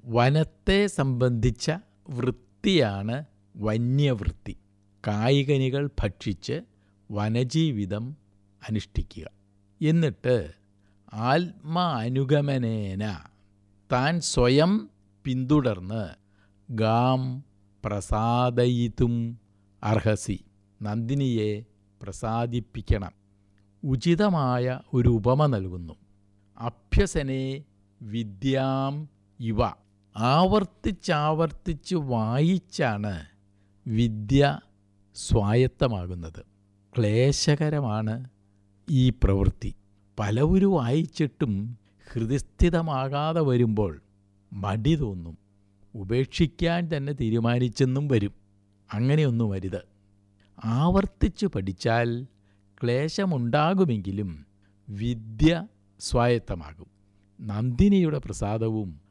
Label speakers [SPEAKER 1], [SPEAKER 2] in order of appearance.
[SPEAKER 1] വനത്തെ സംബന്ധിച്ച വൃത്തിയാണ് വന്യവൃത്തി കായികനികൾ ഭക്ഷിച്ച് വനജീവിതം അനുഷ്ഠിക്കുക എന്നിട്ട് ആത്മാനുഗമനേന താൻ സ്വയം പിന്തുടർന്ന് ഗാം പ്രസാദയിത്തും അർഹസി നന്ദിനിയെ പ്രസാദിപ്പിക്കണം ഉചിതമായ ഒരു ഉപമ നൽകുന്നു അഭ്യസനെ വിദ്യാം ഇവ ആവർത്തിച്ചാവർത്തിച്ച് വായിച്ചാണ് വിദ്യ സ്വായത്തമാകുന്നത് ക്ലേശകരമാണ് ഈ പ്രവൃത്തി പലവരും വായിച്ചിട്ടും ഹൃദയസ്ഥിതമാകാതെ വരുമ്പോൾ മടി തോന്നും ഉപേക്ഷിക്കാൻ തന്നെ തീരുമാനിച്ചെന്നും വരും അങ്ങനെയൊന്നും വരുത് ആവർത്തിച്ചു പഠിച്ചാൽ ക്ലേശമുണ്ടാകുമെങ്കിലും വിദ്യ സ്വായത്തമാകും നന്ദിനിയുടെ പ്രസാദവും